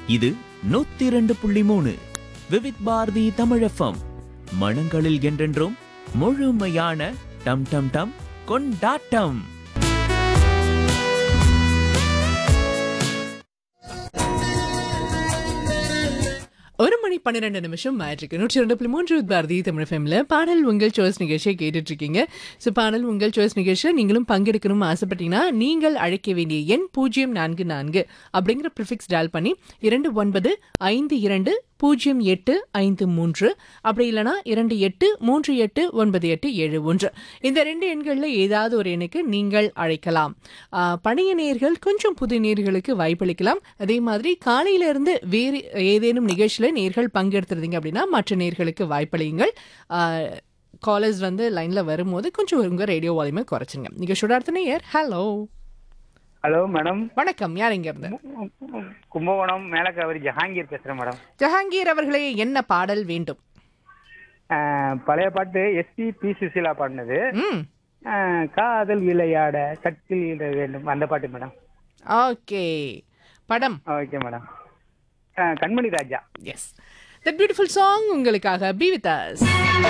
இது நூத்தி இரண்டு புள்ளி மூணு விவித் பாரதி தமிழஃபம் மனங்களில் என்றென்றும் முழுமையான டம் டம் டம் கொண்டாட்டம் ஒரு மணி பன்னிரெண்டு நிமிஷம் மேட்ரிக் நூற்றி ரெண்டு புள்ளி மூன்று பாரதி தமிழ் ஃபேமில் பாடல் உங்கள் சாய்ஸ் நிகழ்ச்சியை கேட்டுட்டு இருக்கீங்க ஸோ பாடல் உங்கள் சாய்ஸ் நிகழ்ச்சியில் நீங்களும் பங்கெடுக்கணும்னு ஆசைப்பட்டீங்கன்னா நீங்கள் அழைக்க வேண்டிய எண் பூஜ்ஜியம் நான்கு நான்கு அப்படிங்கிற ப்ரிஃபிக்ஸ் டயல் பண்ணி இரண்டு ஒன்பது ஐந்து இரண்டு பூஜ்ஜியம் எட்டு ஐந்து மூன்று அப்படி இல்லைனா இரண்டு எட்டு மூன்று எட்டு ஒன்பது எட்டு ஏழு ஒன்று இந்த ரெண்டு எண்களில் ஏதாவது ஒரு எண்ணுக்கு நீங்கள் அழைக்கலாம் ஆ, பழைய நேர்கள் கொஞ்சம் புது நேர்களுக்கு வாய்ப்பளிக்கலாம் அதே மாதிரி காலையிலிருந்து வேறு ஏதேனும் நிகழ்ச்சியில் நேர்கள் பங்கெடுத்துருந்தீங்க அப்படின்னா மற்ற நேர்களுக்கு வாய்ப்பளியுங்கள் காலேஜ் வந்து லைனில் வரும்போது கொஞ்சம் உங்கள் ரேடியோ வால்யூமை குறைச்சிங்க நிகழ்ச்சியோட அடுத்த நேயர் ஹலோ ஹலோ மேடம் வணக்கம் யார் இங்க இருந்து கும்பகோணம் மேலக்காவிரி ஜஹாங்கீர் பேசுறேன் மேடம் ஜஹாங்கீர் அவர்களே என்ன பாடல் வேண்டும் அஹ், பழைய பாட்டு எஸ்பி பி சுசீலா பாடினது ம் அஹ், காதல் விளையாட கட்டில் இட வேண்டும் அந்த பாட்டு மேடம் ஓகே படம் okay madam ah, Kanmani Raja yes that beautiful song உங்களுக்காக பி வித் அஸ்